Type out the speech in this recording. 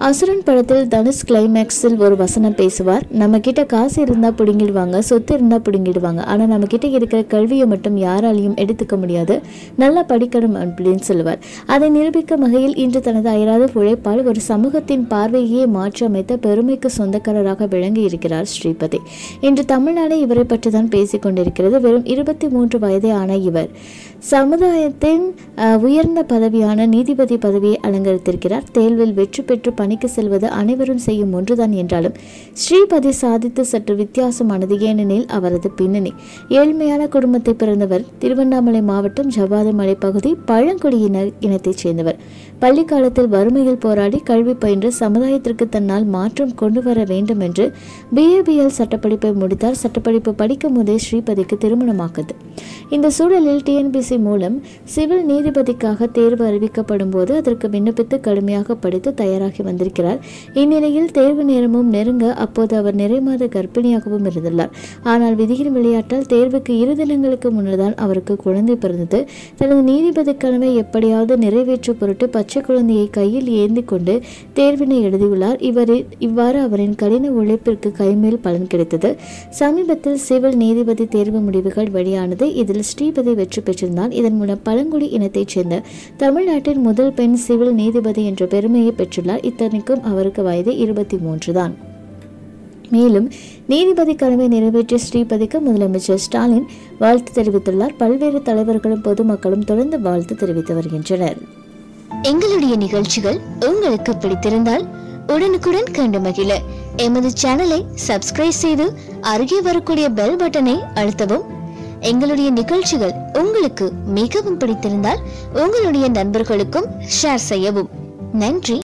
அசுரன் படத்தில் தனுஷ் கிளைமேக்ஸில் ஒரு வசனம் பேசுவார் நம்ம கிட்ட காசு இருந்தால் பிடுங்கிடுவாங்க சொத்து இருந்தால் பிடுங்கிடுவாங்க ஆனால் நம்ம கிட்ட இருக்கிற கல்வியை மட்டும் யாராலையும் எடுத்துக்க முடியாது நல்லா படிக்கணும் அப்படின்னு சொல்லுவார் அதை நிரூபிக்கும் வகையில் இன்று தனது அயராத உழைப்பால் ஒரு சமூகத்தின் பார்வையே மாற்றி அமைத்த பெருமைக்கு சொந்தக்காரராக விளங்கி இருக்கிறார் ஸ்ரீபதி இன்று தமிழ்நாடு இவரை பற்றி தான் பேசிக் கொண்டிருக்கிறது வெறும் இருபத்தி மூன்று வயதே ஆன இவர் சமுதாயத்தின் அஹ், உயர்ந்த பதவியான நீதிபதி பதவியை அலங்கரித்திருக்கிறார் தேர்வில் வெற்றி பெற்று பணிக்கு செல்வது அனைவரும் செய்யும் ஒன்றுதான் என்றாலும் ஸ்ரீபதி சாதித்து சற்று வித்தியாசமானது ஏனெனில் அவரது பின்னணி ஏழ்மையான குடும்பத்தை பிறந்தவர் திருவண்ணாமலை மாவட்டம் ஜவ்வாதுமலை பகுதி பழங்குடியினர் இனத்தைச் சேர்ந்தவர் பள்ளி காலத்தில் வறுமையில் போராடி கல்வி பயின்று சமுதாயத்திற்கு தன்னால் மாற்றம் கொண்டு வர வேண்டும் என்று பிஏபிஎல் சட்டப்படிப்பை முடித்தார் சட்டப்படிப்பு படிக்கும் போதே ஸ்ரீபதிக்கு திருமணமாக்குது இந்த சூழலில் டிஎன்பிசி மூலம் சிவில் நீதிபதிக்காக தேர்வு அறிவிக்கப்படும் போது அதற்கு விண்ணப்பித்து கடுமையாக படித்து தயாராகி வந்திருக்கிறார் இந்நிலையில் தேர்வு நேரமும் நெருங்க அப்போது அவர் நிறைமாத கர்ப்பிணியாகவும் இருந்துள்ளார் ஆனால் விதியின் விளையாட்டால் தேர்வுக்கு இரு தினங்களுக்கு முன்னர்தான் அவருக்கு குழந்தை பிறந்தது தனது நீதிபதி கனவை எப்படியாவது நிறைவேற்ற பொருட்டு பச்சை குழந்தையை கையில் ஏந்தி கொண்டு தேர்வினை எழுதியுள்ளார் இவர் இவ்வாறு அவரின் கடின உழைப்பிற்கு கைமேல் பலன் கிடைத்தது சமீபத்தில் சிவில் நீதிபதி தேர்வு முடிவுகள் வெளியானது இதில் ஸ்ரீபதி வெற்றி பெற்றிருந்தார் இதன் மூலம் பழங்குடி இனத்தைச் சேர்ந்த தமிழ்நாட்டின் முதல் பெண் சிவில் நீதிபதி என்ற பெருமையை பெற்றுள்ளார் இத்தனைக்கும் அவருக்கு வயது இருபத்தி மூன்று தான் மேலும் நீதிபதி கனவை நிறைவேற்றிய ஸ்ரீபதிக்கு முதலமைச்சர் ஸ்டாலின் வாழ்த்து தெரிவித்துள்ளார் பல்வேறு தலைவர்களும் பொதுமக்களும் தொடர்ந்து வாழ்த்து தெரிவித்து வருகின்றனர் எங்களுடைய நிகழ்ச்சிகள் உங்களுக்கு பிடித்திருந்தால் உடனுக்குடன் கண்டு மகிழ எமது சேனலை சப்ஸ்கிரைப் செய்து அருகே வரக்கூடிய பெல் பட்டனை அழுத்தவும் எங்களுடைய நிகழ்ச்சிகள் உங்களுக்கு மிகவும் பிடித்திருந்தால் உங்களுடைய நண்பர்களுக்கும் ஷேர் செய்யவும் நன்றி